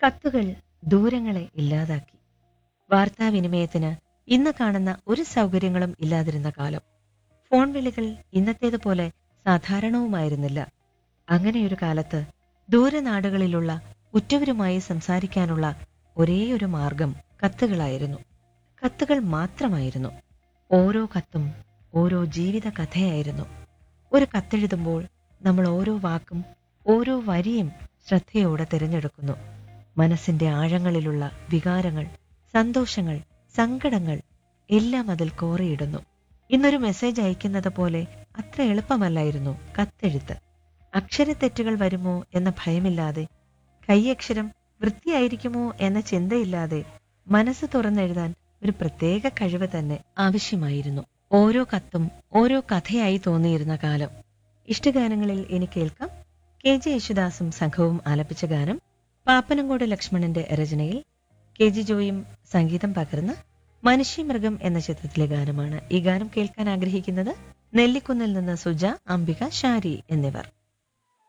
കത്തുകൾ ദൂരങ്ങളെ ഇല്ലാതാക്കി വാർത്താവിനിമയത്തിന് ഇന്ന് കാണുന്ന ഒരു സൗകര്യങ്ങളും ഇല്ലാതിരുന്ന കാലം ഫോൺ വിളികൾ ഇന്നത്തേതുപോലെ സാധാരണവുമായിരുന്നില്ല അങ്ങനെയൊരു കാലത്ത് ദൂരനാടുകളിലുള്ള ഉറ്റവരുമായി സംസാരിക്കാനുള്ള ഒരേയൊരു മാർഗം കത്തുകളായിരുന്നു കത്തുകൾ മാത്രമായിരുന്നു ഓരോ കത്തും ഓരോ ജീവിത കഥയായിരുന്നു ഒരു കത്തെഴുതുമ്പോൾ നമ്മൾ ഓരോ വാക്കും ഓരോ വരിയും ശ്രദ്ധയോടെ തിരഞ്ഞെടുക്കുന്നു മനസ്സിന്റെ ആഴങ്ങളിലുള്ള വികാരങ്ങൾ സന്തോഷങ്ങൾ സങ്കടങ്ങൾ എല്ലാം അതിൽ കോറിയിടുന്നു ഇന്നൊരു മെസ്സേജ് അയക്കുന്നത് പോലെ അത്ര എളുപ്പമല്ലായിരുന്നു കത്തെഴുത്ത് അക്ഷരത്തെറ്റുകൾ വരുമോ എന്ന ഭയമില്ലാതെ കൈയക്ഷരം വൃത്തിയായിരിക്കുമോ എന്ന ചിന്തയില്ലാതെ മനസ്സ് തുറന്നെഴുതാൻ ഒരു പ്രത്യേക കഴിവ് തന്നെ ആവശ്യമായിരുന്നു ഓരോ കത്തും ഓരോ കഥയായി തോന്നിയിരുന്ന കാലം ഇഷ്ടഗാനങ്ങളിൽ ഇനി കേൾക്കാം കെ ജെ യേശുദാസും സംഘവും ആലപിച്ച ഗാനം പാപ്പനംകോട് ലക്ഷ്മണന്റെ രചനയിൽ കെ ജി ജോയും സംഗീതം പകർന്ന മനുഷ്യമൃഗം എന്ന ചിത്രത്തിലെ ഗാനമാണ് ഈ ഗാനം കേൾക്കാൻ ആഗ്രഹിക്കുന്നത് നെല്ലിക്കുന്നിൽ നിന്ന് സുജ അംബിക ഷാരി എന്നിവർ